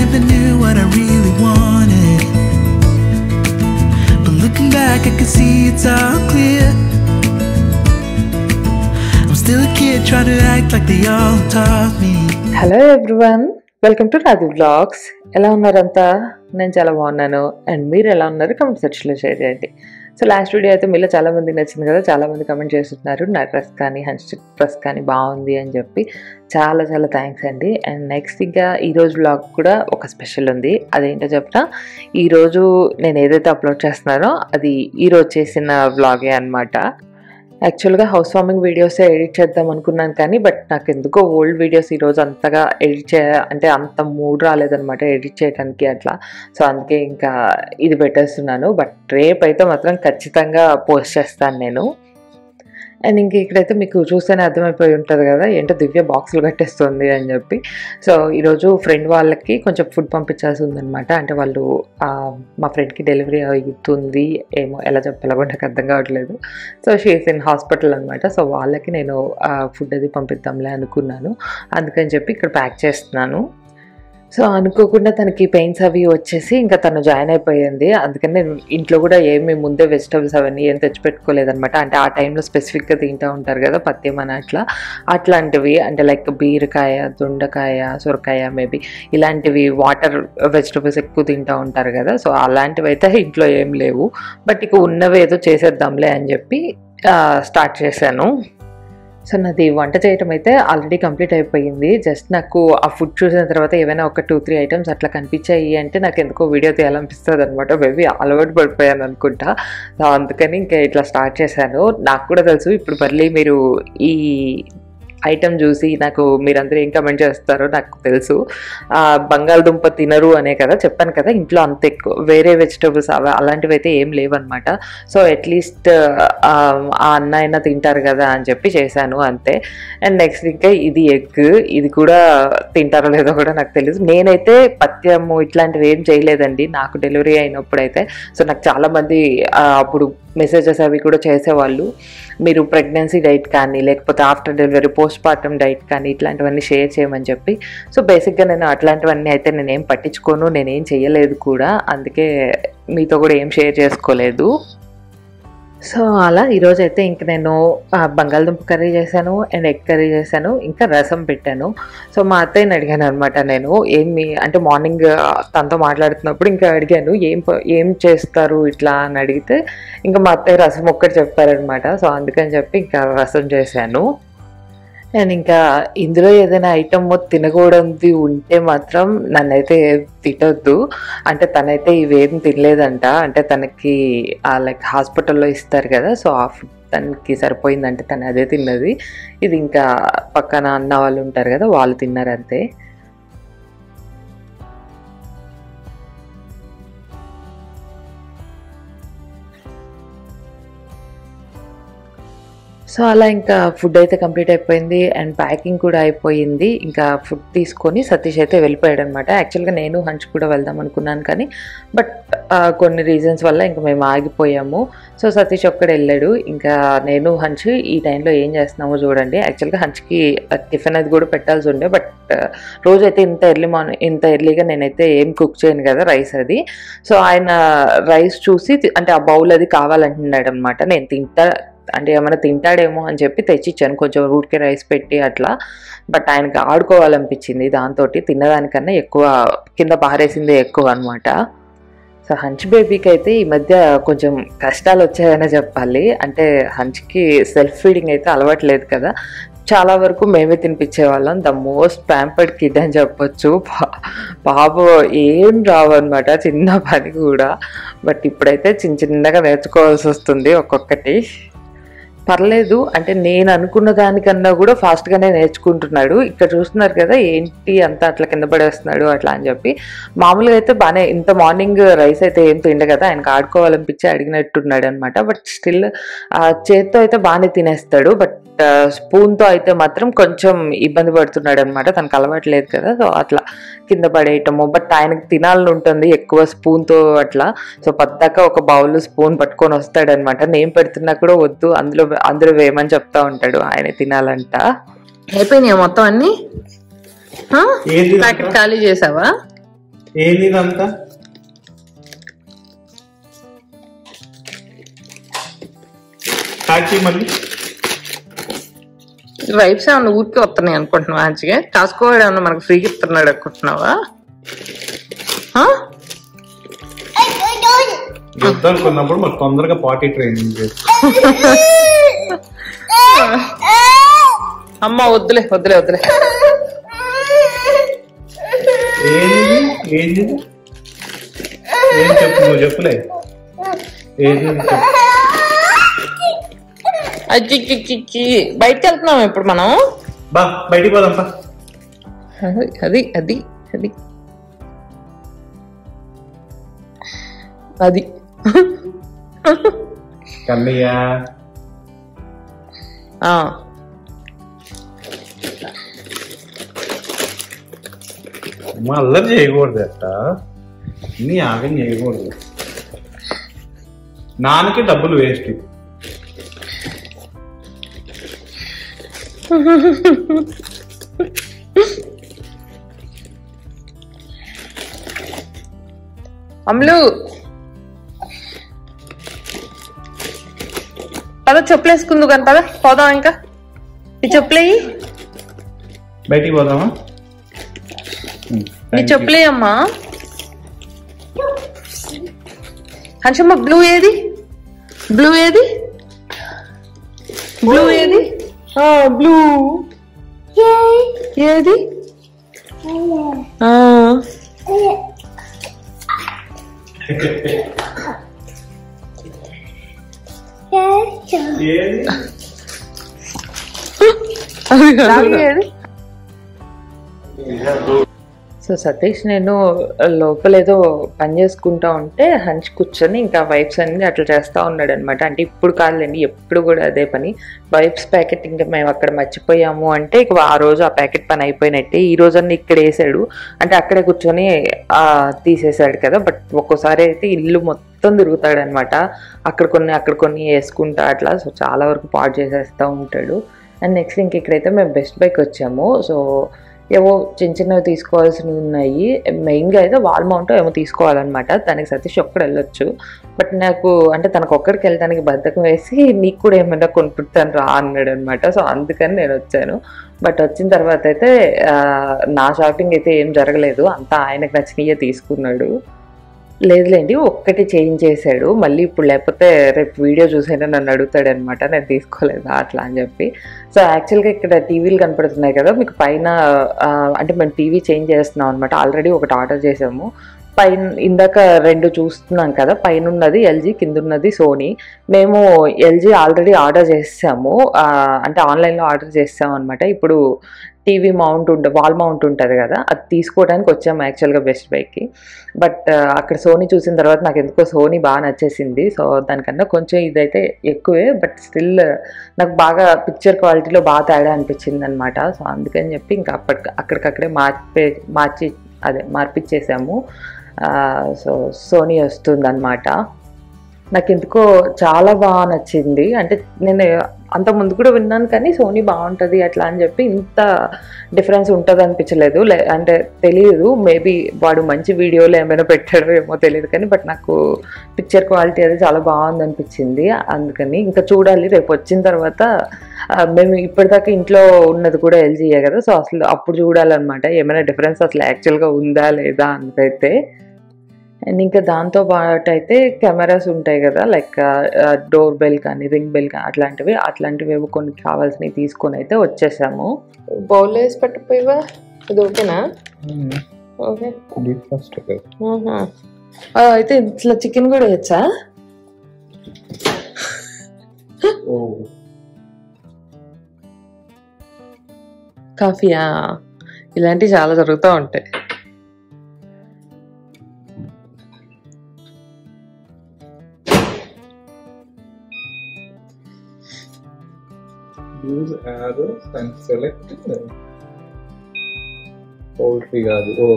never knew what I really wanted. But looking back, I can see it's all clear. I'm still a kid trying to act like they all taught me. Hello everyone welcome to Radhi blogs ఎలా ఉన్నారంతా నేను చాలా బాగున్నాను and మీరు ఎలా ఉన్నారు comment సెక్షన్లో share చేయండి సో లాస్ట్ వీడియో అయితే మీలో చాలా మందికి నచ్చింది కదా చాలా మంది కమెంట్ చేస్తున్నారు నా డ్రెస్ కానీ హన్స్ డ్రెస్ కానీ బాగుంది అని చెప్పి చాలా చాలా థ్యాంక్స్ అండి అండ్ నెక్స్ట్ ఇంకా ఈరోజు బ్లాగ్ కూడా ఒక స్పెషల్ ఉంది అదేంటో చెప్తా ఈరోజు నేను ఏదైతే అప్లోడ్ చేస్తున్నానో అది ఈరోజు చేసిన బ్లాగే అనమాట యాక్చువల్గా హౌస్ వార్మింగ్ వీడియోసే ఎడిట్ చేద్దాం అనుకున్నాను కానీ బట్ నాకు ఎందుకో ఓల్డ్ వీడియోస్ ఈరోజు అంతగా ఎడిట్ చే అంటే అంత మూడ్ రాలేదనమాట ఎడిట్ చేయడానికి అట్లా సో అందుకే ఇంకా ఇది పెట్టేస్తున్నాను బట్ రేపు అయితే మాత్రం ఖచ్చితంగా పోస్ట్ చేస్తాను నేను అండ్ ఇంక ఇక్కడైతే మీకు చూస్తేనే అర్థమైపోయి ఉంటుంది కదా ఏంటో దివ్య బాక్సులు కట్టేస్తుంది అని చెప్పి సో ఈరోజు ఫ్రెండ్ వాళ్ళకి కొంచెం ఫుడ్ పంపించాల్సి ఉందన్నమాట అంటే వాళ్ళు ఆ, మా ఫ్రెండ్కి డెలివరీ అవుతుంది ఏమో ఎలా చెప్పాలో కూడా నాకు అర్థం కావట్లేదు సో షీస్ ఇన్ హాస్పిటల్ అనమాట సో వాళ్ళకి నేను ఫుడ్ అది పంపిద్దాంలే అనుకున్నాను అందుకని చెప్పి ఇక్కడ ప్యాక్ చేస్తున్నాను సో అనుకోకుండా తనకి పెయిన్స్ అవి వచ్చేసి ఇంకా తను జాయిన్ అయిపోయింది అందుకని నేను ఇంట్లో కూడా ఏమి ముందే వెజిటబుల్స్ అవన్నీ ఏం తెచ్చిపెట్టుకోలేదన్నమాట అంటే ఆ టైంలో స్పెసిఫిక్గా తింటూ ఉంటారు కదా పత్యం అని అట్లా అట్లాంటివి అంటే లైక్ బీరకాయ దొండకాయ సొరకాయ మేబీ ఇలాంటివి వాటర్ వెజిటబుల్స్ ఎక్కువ తింటూ ఉంటారు కదా సో అలాంటివి అయితే ఇంట్లో ఏం లేవు బట్ ఇక ఉన్నవి ఏదో చేసేద్దాంలే అని చెప్పి స్టార్ట్ చేశాను సో నాది వంట చేయటం అయితే ఆల్రెడీ కంప్లీట్ అయిపోయింది జస్ట్ నాకు ఆ ఫుడ్ చూసిన తర్వాత ఏమైనా ఒక టూ త్రీ ఐటమ్స్ అట్లా కనిపించాయి అంటే నాకు ఎందుకో వీడియో తీయాలనిపిస్తుంది అనమాట మేబీ అలవాటు పడిపోయాను అనుకుంటా సో అందుకని ఇంకా ఇట్లా స్టార్ట్ చేశాను నాకు కూడా తెలుసు ఇప్పుడు మళ్ళీ మీరు ఈ ఐటమ్ చూసి నాకు మీరందరూ ఏం కమెంట్ చేస్తారో నాకు తెలుసు ఆ, బంగాళదుంప తినరు అనే కదా చెప్పాను కదా ఇంట్లో అంత ఎక్కువ వేరే వెజిటబుల్స్ అవి అలాంటివి అయితే ఏం లేవన్నమాట సో అట్లీస్ట్ ఆ అన్న అయినా తింటారు కదా అని చెప్పి చేశాను అంతే అండ్ నెక్స్ట్ ఇంకా ఇది ఎగ్ ఇది కూడా తింటారో లేదో కూడా నాకు తెలియదు నేనైతే పత్యము ఇట్లాంటివి ఏం చేయలేదండి నాకు డెలివరీ అయినప్పుడు అయితే సో నాకు చాలామంది ఆ, అప్పుడు మెసేజెస్ అవి కూడా చేసేవాళ్ళు మీరు ప్రెగ్నెన్సీ డైట్ కానీ లేకపోతే after delivery postpartum diet కానీ ఇట్లాంటివన్నీ షేర్ చేయమని చెప్పి సో బేసిక్గా నేను అట్లాంటివన్నీ అయితే నేనేం పట్టించుకోను నేనేం చేయలేదు కూడా అందుకే మీతో కూడా ఏం షేర్ చేసుకోలేదు సో అలా ఈరోజు అయితే ఇంక నేను ఆ, బంగాళదుంప కర్రీ చేశాను అండ్ ఎగ్ కర్రీ చేశాను ఇంకా రసం పెట్టాను సో మా అత్తయ్యని అడిగాను అనమాట నేను ఏమి అంటే మార్నింగ్ తనతో మాట్లాడుతున్నప్పుడు ఇంకా అడిగాను ఏం ప- ఏం చేస్తారు ఇట్లా అని అడిగితే ఇంకా మా అత్తయ్య రసం ఒక్కటి చెప్పారనమాట సో అందుకని చెప్పి ఇంకా రసం చేశాను అండ్ ఇంకా ఇందులో ఏదైనా ఐటమ్ తినకూడదు ఉంటే మాత్రం నన్నైతే తిట్టొద్దు అంటే తనైతే ఇవేం తినలేదంట అంటే తనకి లైక్ హాస్పిటల్లో ఇస్తారు కదా సో ఆ ఫుడ్ తనకి సరిపోయిందంటే తను అదే తిన్నది ఇది ఇంకా పక్కన అన్న వాళ్ళు ఉంటారు కదా వాళ్ళు తిన్నారు అంతే సో అలా ఇంకా ఫుడ్ అయితే కంప్లీట్ అయిపోయింది అండ్ ప్యాకింగ్ కూడా అయిపోయింది ఇంకా ఫుడ్ తీసుకొని సతీష్ అయితే వెళ్ళిపోయాడు అనమాట యాక్చువల్గా నేను హంచ్ కూడా వెళ్దాం అనుకున్నాను కానీ బట్ కొన్ని రీజన్స్ వల్ల ఇంకా మేము ఆగిపోయాము సో సతీష్ ఒక్కడే వెళ్ళాడు ఇంకా నేను హంచ్ ఈ టైంలో ఏం చేస్తున్నామో చూడండి యాక్చువల్గా హంచ్కి టిఫిన్ అది కూడా పెట్టాల్సి ఉండే బట్ రోజైతే ఇంత ఎర్లీ మార్నింగ్ ఇంత ఎర్లీగా నేనైతే ఏం కుక్ చేయను కదా రైస్ అది సో ఆయన రైస్ చూసి తి- అంటే ఆ బౌల్ అది కావాలంటున్నాడు అనమాట నేను తింటా అంటే ఏమైనా తింటాడేమో అని చెప్పి తెచ్చిచ్చాను కొంచెం ఊరికే రైస్ పెట్టి అట్లా బట్ ఆయనకి ఆడుకోవాలనిపించింది దాంతో తిన్నదానికన్నా ఎక్కువ కింద పారేసిందే ఎక్కువ అనమాట సో హంచ్ బేబీకి అయితే ఈ మధ్య కొంచెం కష్టాలు వచ్చాయనే చెప్పాలి అంటే హంచ్కి సెల్ఫ్ ఫీడింగ్ అయితే అలవాట్లేదు కదా చాలా వరకు మేమే తినిపించేవాళ్ళం ద మోస్ట్ ప్యాంపర్డ్ కిడ్ అని చెప్పొచ్చు పా- పాప ఏం రావన్నమాట చిన్న పని కూడా బట్ ఇప్పుడైతే చిన్న చిన్నగా నేర్చుకోవాల్సి వస్తుంది ఒక్కొక్కటి పర్లేదు అంటే నేను అనుకున్న దానికన్నా కూడా ఫాస్ట్గానే నేర్చుకుంటున్నాడు ఇక్కడ చూస్తున్నారు కదా ఏంటి అంతా అట్లా కింద పడేస్తున్నాడు అట్లా అని చెప్పి మామూలుగా అయితే బాగానే ఇంత మార్నింగ్ రైస్ అయితే ఏం తిండే కదా ఆయనకు ఆడుకోవాలనిపించి అడిగినట్టున్నాడు అనమాట బట్ స్టిల్ చేత్తో అయితే బాగానే తినేస్తాడు బట్ స్పూన్తో అయితే మాత్రం కొంచెం ఇబ్బంది పడుతున్నాడు అనమాట తనకు అలవాటు లేదు కదా సో అట్లా కింద పడేయటము బట్ ఆయనకు తినాలని ఉంటుంది ఎక్కువ స్పూన్తో అట్లా సో పద్దాక ఒక బౌల్ స్పూన్ పట్టుకొని వస్తాడనమాట నేను పెడుతున్నా కూడా వద్దు అందులో అందులో వేయమని చెప్తా ఉంటాడు ఆయన తినాలంట అయిపోయినాయి మొత్తం అన్ని ఏంటి ప్యాకెట్ ఖాళీ చేసావా ఏంది ఇదంతా ప్యాక్ చేయి మళ్ళీ వైబ్స్ ఏమన్నా ఊరికి వస్తున్నాయి అనుకుంటున్నావా మంచిగా కాసుకోవాడు ఏమన్నా మనకు ఫ్రీగా ఇస్తున్నాడు అనుకుంటున్నావా ఆ? యుద్ధం అనుకున్నప్పుడు మరి తొందరగా పార్టీ ట్రైనింగ్ చేసి అమ్మ వద్దులే వద్దులే వద్దులే ఏంది ఏంది ఏం చెప్పు నువ్వు చెప్పులే ఏది చెప్పు. అజ్జి బయటకు వెళ్తున్నాం ఇప్పుడు మనం బా బయటికి పోదాం పా అది అది అది అది అది కన్నయ్య ఆ, అమ్మ అల్లరి చేయకూడదు అట్ట అన్ని ఆగం చేయకూడదు నాన్నకి డబ్బులు వేస్ట్ అమ్ములు పద చెప్పులు వేసుకుందు కానీ పద పోదాం ఇంకా ఈ చెప్పులేయి బయటికి పోదామా ఉమ్, నీ thank you. చెప్పులే అమ్మా హన్షమ్మ బ్లూ ఏది బ్లూ ఏది బ్లూ ఏది బ్లూ ఏది ఆ, ఏది రాగి ఏది సో సతీష్ నేను లోపల ఏదో పని చేసుకుంటా ఉంటే హంచ్ కూర్చొని ఇంకా వైప్స్ అన్ని అట్లా చేస్తూ ఉన్నాడు అనమాట అంటే ఇప్పుడు కాదులేండి ఎప్పుడు కూడా అదే పని వైప్స్ ప్యాకెట్ ఇంకా మేము అక్కడ మర్చిపోయాము అంటే ఇక ఆ రోజు ఆ ప్యాకెట్ పని అయిపోయినట్టే ఈ రోజన్నీ ఇక్కడ వేసాడు అంటే అక్కడే కూర్చొని ఆ, తీసేసాడు కదా బట్ ఒక్కోసారి అయితే ఇల్లు మొత్తం తిరుగుతాడు అనమాట అక్కడ కొన్ని అక్కడ కొన్ని వేసుకుంటా అట్లా సో చాలా వరకు పాడు చేసేస్తూ ఉంటాడు అండ్ నెక్స్ట్ ఇంక ఇక్కడైతే మేము బెస్ట్ బైక్ వచ్చాము సో ఏవో చిన్న చిన్నవి తీసుకోవాల్సినవి ఉన్నాయి మెయిన్గా అయితే వాల్ మౌంట్ ఏమో తీసుకోవాలన్నమాట దానికి సతీష్ ఒక్కడు వెళ్ళొచ్చు బట్ నాకు అంటే తనకు ఒక్కడికి వెళ్ళడానికి బద్ధకం వేసి నీకు కూడా ఏమైనా కొనుక్కుంటాను రా అన్నాడు అనమాట సో అందుకని నేను వచ్చాను బట్ వచ్చిన తర్వాత అయితే ఆ, నా షాపింగ్ అయితే ఏం జరగలేదు అంతా ఆయనకు నచ్చినయే తీసుకున్నాడు లేదులేండి ఒక్కటి చేంజ్ చేశాడు మళ్ళీ ఇప్పుడు లేకపోతే రేపు వీడియో చూసైనా నన్ను అడుగుతాడు అనమాట నేను తీసుకోలేదా అట్లా అని చెప్పి సో యాక్చువల్గా ఇక్కడ టీవీలు కనపడుతున్నాయి కదా మీకు పైన ఆ, అంటే మేము టీవీ చేంజ్ చేస్తున్నాం అనమాట ఆల్రెడీ ఒకటి ఆర్డర్ చేసాము పైన ఇందాక రెండు చూస్తున్నాం కదా పైన ఉన్నది ఎల్జీ కింద ఉన్నది సోనీ మేము ఎల్జీ ఆల్రెడీ ఆర్డర్ చేసాము ఆ, అంటే ఆన్లైన్లో ఆర్డర్ చేసాము అనమాట ఇప్పుడు టీవీ మౌంట్ ఉంటుంది వాల్ మౌంట్ ఉంటుంది కదా అది తీసుకోవడానికి వచ్చాము యాక్చువల్గా బెస్ట్ బైక్కి బట్ అక్కడ సోనీ చూసిన తర్వాత నాకు ఎందుకో సోనీ బాగా నచ్చేసింది సో దానికన్నా కొంచెం ఇదైతే ఎక్కువే బట్ స్టిల్ నాకు బాగా పిక్చర్ క్వాలిటీలో బాగా తేడా అనిపించింది అనమాట సో అందుకని చెప్పి ఇంకా అప్పటి అక్కడికక్కడే మార్పే మార్చి అదే మార్పిచ్చేసాము సో సోనీ వస్తుందన్నమాట నాకు ఎందుకో చాలా బాగా నచ్చింది అంటే నేను అంత ముందు కూడా విన్నాను కానీ సోనీ బాగుంటుంది అట్లా అని చెప్పి ఇంత డిఫరెన్స్ ఉంటుంది అనిపించలేదు లే అంటే తెలియదు మేబీ వాడు మంచి వీడియోలు ఏమైనా పెట్టాడో ఏమో తెలియదు కానీ బట్ నాకు పిక్చర్ క్వాలిటీ అది చాలా బాగుంది అనిపించింది అందుకని ఇంకా చూడాలి రేపు వచ్చిన తర్వాత ఆ, మేము ఇప్పటిదాకా ఇంట్లో ఉన్నది కూడా ఎల్జీయే కదా సో అసలు అప్పుడు చూడాలన్నమాట ఏమైనా డిఫరెన్స్ అసలు యాక్చువల్గా ఉందా లేదా అన్నదైతే అండ్ ఇంకా దాంతో పాటు అయితే కెమెరాస్ ఉంటాయి కదా లైక్ డోర్ బెల్ కానీ రింగ్ బెల్ కానీ అట్లాంటివి అట్లాంటివి ఏవో కొన్ని కావాల్సినవి తీసుకొని అయితే వచ్చేసాము బౌల్ వేసి పెట్టపోయివా ఇది ఓకేనా ఓకే ఫస్ట్ ఆహా. ఆ, అయితే ఇట్లా చికెన్ కూడా వేయచ్చా ఓ కాఫీయా ఇలాంటివి చాలా జరుగుతూ ఉంటాయి use arrows and select poultry కాదు ఓ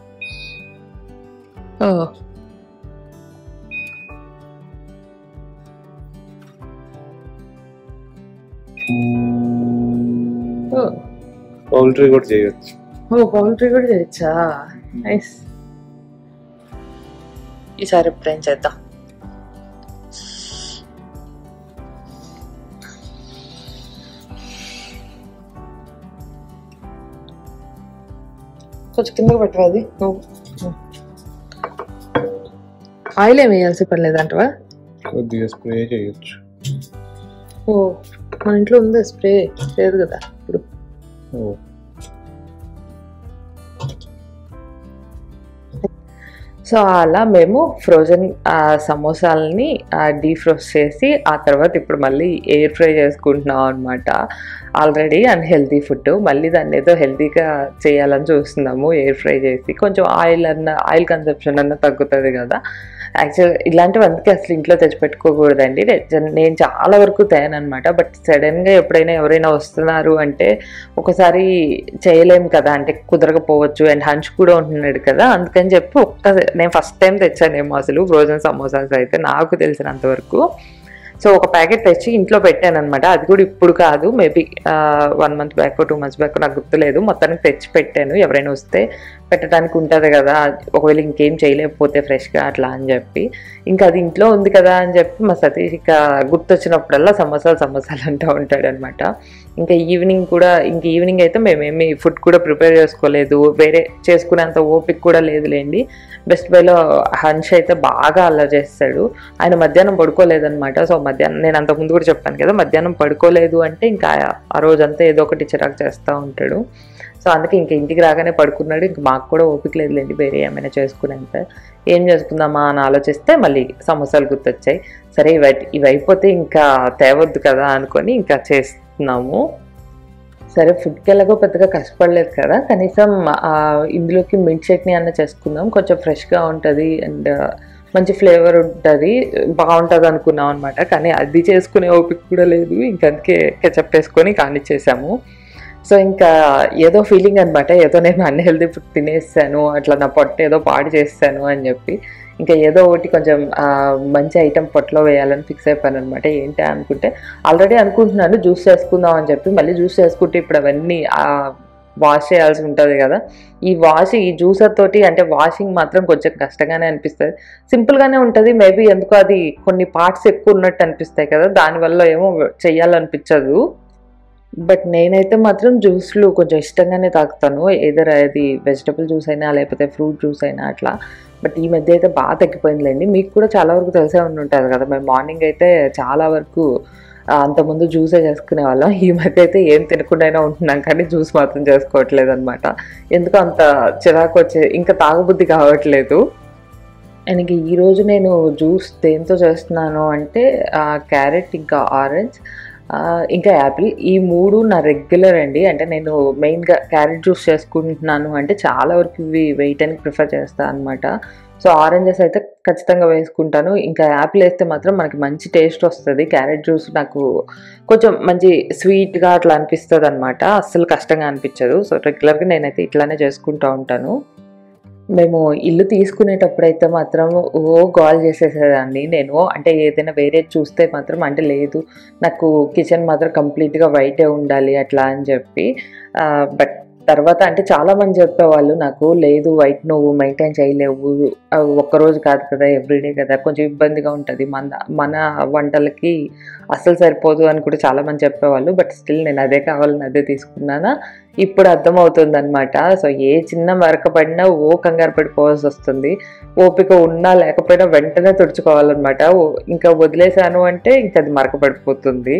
ఓ ఓ పౌల్ట్రీ కూడా చేయొచ్చు ఓ పౌల్ట్రీ కూడా చేయొచ్చా నైస్ ఈసారి ఎప్పుడేం చేద్దాం కొంచెం కిందకి పెట్టవా అది నువ్వు ఆయిల్ ఏమి వేయాల్సి పర్లేదంటవా కొద్దిగా స్ప్రే చేయొచ్చు ఓ మన ఇంట్లో ఉందా స్ప్రే లేదు కదా ఇప్పుడు ఓ సో అలా మేము ఫ్రోజన్ సమోసాలని డీఫ్రోస్ట్ చేసి ఆ తర్వాత ఇప్పుడు మళ్ళీ ఎయిర్ ఫ్రై చేసుకుంటున్నాం అనమాట ఆల్రెడీ అన్హెల్తీ ఫుడ్ మళ్ళీ దాన్ని ఏదో హెల్తీగా చేయాలని చూస్తున్నాము ఎయిర్ ఫ్రై చేసి కొంచెం ఆయిల్ అన్న ఆయిల్ కన్సప్షన్ అన్న తగ్గుతుంది కదా యాక్చువల్ ఇలాంటివి అందుకే అసలు ఇంట్లో తెచ్చిపెట్టుకోకూడదండి నే- నేను చాలా వరకు తేననమాట బట్ సడన్గా ఎప్పుడైనా ఎవరైనా వస్తున్నారు అంటే ఒకసారి చేయలేం కదా అంటే కుదరకపోవచ్చు అండ్ హంచ్ కూడా ఉంటున్నాడు కదా అందుకని చెప్పి ఒక్క నేను ఫస్ట్ టైం తెచ్చానేమో అసలు ఫ్రోజన్ సమోసాస్ అయితే నాకు తెలిసినంత వరకు సో ఒక ప్యాకెట్ తెచ్చి ఇంట్లో పెట్టాను అనమాట అది కూడా ఇప్పుడు కాదు maybe one month back two months back నాకు గుర్తులేదు మొత్తానికి తెచ్చి పెట్టాను ఎవరైనా వస్తే పెట్టడానికి ఉంటుంది కదా ఒకవేళ ఇంకేం చేయలేకపోతే ఫ్రెష్గా అట్లా అని చెప్పి ఇంకా అది ఇంట్లో ఉంది కదా అని చెప్పి మా సతీష్ ఇక గుర్తొచ్చినప్పుడల్లా సమోసాలు సమోసాలు అంటూ ఉంటాడు అనమాట ఇంకా ఈవినింగ్ కూడా ఇంక ఈవినింగ్ అయితే మేమేమి ఫుడ్ కూడా ప్రిపేర్ చేసుకోలేదు వేరే చేసుకునేంత ఓపిక కూడా లేదులేండి బెస్ట్ బైలో హంచ్ అయితే బాగా అల్లరి చేస్తాడు ఆయన మధ్యాహ్నం పడుకోలేదన్నమాట సో మధ్యాహ్నం నేను అంతకుముందు కూడా చెప్పాను కదా మధ్యాహ్నం పడుకోలేదు అంటే ఇంకా ఆ రోజంతా ఏదో ఒకటి చిరాకు చేస్తూ ఉంటాడు సో అందుకే ఇంక ఇంటికి రాగానే పడుకున్నాడు ఇంక మాకు కూడా ఓపిక లేదులేండి వేరే ఏమైనా చేసుకునేంత ఏం చేసుకుందామా అని ఆలోచిస్తే మళ్ళీ సమోసాలు గుర్తొచ్చాయి సరే ఇవి ఇవి అయిపోతే ఇంకా తేవద్దు కదా అనుకొని ఇంకా చేస్తున్నాము సరే ఫుడ్కి ఎలాగో పెద్దగా కష్టపడలేదు కదా కనీసం ఆ, ఇందులోకి మింట్ చట్నీ అన్న చేసుకుందాం కొంచెం ఫ్రెష్గా ఉంటుంది అండ్ మంచి ఫ్లేవర్ ఉంటుంది బాగుంటుంది అనుకున్నాం అనమాట కానీ అది చేసుకునే ఓపిక కూడా లేదు ఇంక అందుకే కెచప్ వేసుకొని కానిచ్చేసాము సో ఇంకా ఏదో ఫీలింగ్ అనమాట ఏదో నేను అన్హెల్దీ ఫుడ్ తినేసాను అట్లా నా పొట్ట ఏదో పాడు చేస్తాను అని చెప్పి ఇంకా ఏదో ఒకటి కొంచెం ఆ, మంచి ఐటెం పొట్టలో వేయాలని ఫిక్స్ అయిపోయాను అనమాట ఏంటి అనుకుంటే ఆల్రెడీ అనుకుంటున్నాను జ్యూస్ చేసుకుందాం అని చెప్పి మళ్ళీ జ్యూస్ చేసుకుంటే ఇప్పుడు అవన్నీ వాష్ చేయాల్సి ఉంటుంది కదా ఈ వాష్ ఈ జ్యూసర్ తోటి అంటే వాషింగ్ మాత్రం కొంచెం కష్టంగానే అనిపిస్తుంది సింపుల్గానే ఉంటుంది మేబీ ఎందుకో అది కొన్ని పార్ట్స్ ఎక్కువ ఉన్నట్టు అనిపిస్తాయి కదా దానివల్ల ఏమో చెయ్యాలనిపించదు బట్ నేనైతే మాత్రం జ్యూస్లు కొంచెం ఇష్టంగానే తాగుతాను ఏదర్ అది వెజిటబుల్ జ్యూస్ అయినా లేకపోతే ఫ్రూట్ జ్యూస్ అయినా అట్లా బట్ ఈ మధ్య అయితే బాగా తగ్గిపోయిందిలేండి మీకు కూడా చాలా వరకు తెలిసే ఉండి ఉంటుంది కదా మేము మార్నింగ్ అయితే చాలా వరకు ఆ, అంతకుముందు జ్యూసే చేసుకునే వాళ్ళం ఈ మధ్య అయితే ఏం తినకుండా ఉంటున్నాం కానీ జ్యూస్ మాత్రం చేసుకోవట్లేదు అనమాట ఎందుకు అంత చిరాకు వచ్చే ఇంకా తాగబుద్ధి కావట్లేదు అండ్ ఇంక ఈరోజు నేను జ్యూస్ దేంతో చేస్తున్నాను అంటే క్యారెట్ ఇంకా ఆరెంజ్ ఆ, ఇంకా యాపిల్ ఈ మూడు నా రెగ్యులర్ అండి అంటే నేను మెయిన్గా క్యారెట్ జ్యూస్ చేసుకుంటున్నాను అంటే చాలా వరకు ఇవి వేయటానికి ప్రిఫర్ చేస్తాను అనమాట సో ఆరెంజెస్ అయితే ఖచ్చితంగా వేసుకుంటాను ఇంకా యాపిల్ వేస్తే మాత్రం మనకి మంచి టేస్ట్ వస్తుంది క్యారెట్ జ్యూస్ నాకు కొంచెం మంచి స్వీట్గా అట్లా అనిపిస్తుంది అనమాట అస్సలు కష్టంగా అనిపించదు సో రెగ్యులర్గా నేనైతే ఇట్లానే చేసుకుంటూ ఉంటాను మేము ఇల్లు తీసుకునేటప్పుడు అయితే మాత్రం ఓ కాల్ చేసేసేదాన్ని నేను అంటే ఏదైనా వేరే చూస్తే మాత్రం అంటే లేదు నాకు కిచెన్ మాత్రం కంప్లీట్గా వైటే ఉండాలి అట్లా అని చెప్పి బట్ తర్వాత అంటే చాలా మంది చెప్పేవాళ్ళు నాకు లేదు వైట్ నువ్వు మెయింటైన్ చేయలేవు అవి ఒక్కరోజు కాదు కదా ఎవ్రీడే కదా కొంచెం ఇబ్బందిగా ఉంటుంది మన మన వంటలకి అస్సలు సరిపోదు అని కూడా చాలా మంది చెప్పేవాళ్ళు బట్ స్టిల్ నేను అదే కావాలని అదే తీసుకున్నానా ఇప్పుడు అర్థమవుతుంది అనమాట సో ఏ చిన్న మరక పడినా ఓ కంగారు పడిపోవాల్సి వస్తుంది ఓపిక ఉన్నా లేకపోయినా వెంటనే తుడుచుకోవాలన్నమాట ఓ- ఇంకా వదిలేశాను అంటే ఇంకా అది మరక పడిపోతుంది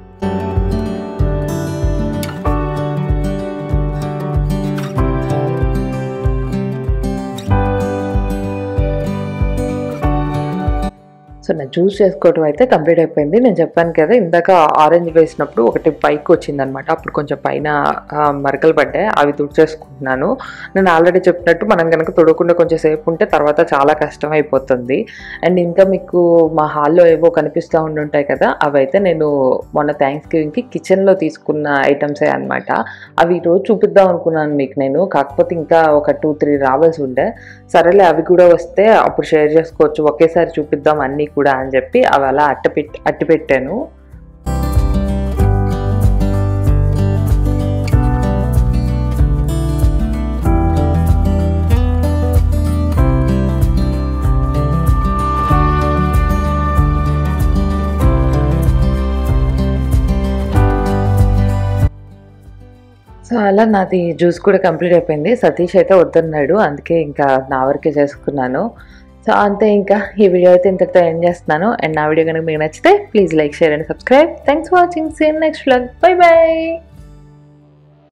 సో నా జ్యూస్ చేసుకోవడం అయితే కంప్లీట్ అయిపోయింది నేను చెప్పాను కదా ఇందాక ఆరెంజ్ వేసినప్పుడు ఒకటి పైకి వచ్చింది అనమాట అప్పుడు కొంచెం పైన ఆ, మరకలు పడ్డాయి అవి తుడిచేసుకుంటున్నాను నేను ఆల్రెడీ చెప్పినట్టు మనం కనుక తుడకుండా కొంచెం సేపు ఉంటే తర్వాత చాలా కష్టం అయిపోతుంది అండ్ ఇంకా మీకు మా హాల్లో ఏవో కనిపిస్తూ ఉండి ఉంటాయి కదా అవి అయితే నేను మొన్న థ్యాంక్స్ గివింగ్కి కిచెన్లో తీసుకున్న ఐటమ్సే అనమాట అవి ఈరోజు చూపిద్దాం అనుకున్నాను మీకు నేను కాకపోతే ఇంకా ఒక టూ త్రీ రావాల్సి ఉండే సరేలే అవి కూడా వస్తే అప్పుడు షేర్ చేసుకోవచ్చు ఒకేసారి చూపిద్దాం అన్నీ కూడా అని చెప్పి అవి అలా అట్ట పెట్టి అట్టి పెట్టాను అలా నాది జ్యూస్ కూడా కంప్లీట్ అయిపోయింది సతీష్ అయితే వద్దన్నాడు అందుకే ఇంకా నా వరకే చేసుకున్నాను సో అంతే ఇంకా ఈ వీడియో అయితే ఇంతటితో ఎండ్ చేస్తున్నాను అండ్ నా వీడియో కనుక మీకు నచ్చితే please like share and subscribe thanks for watching seen next vlog bye by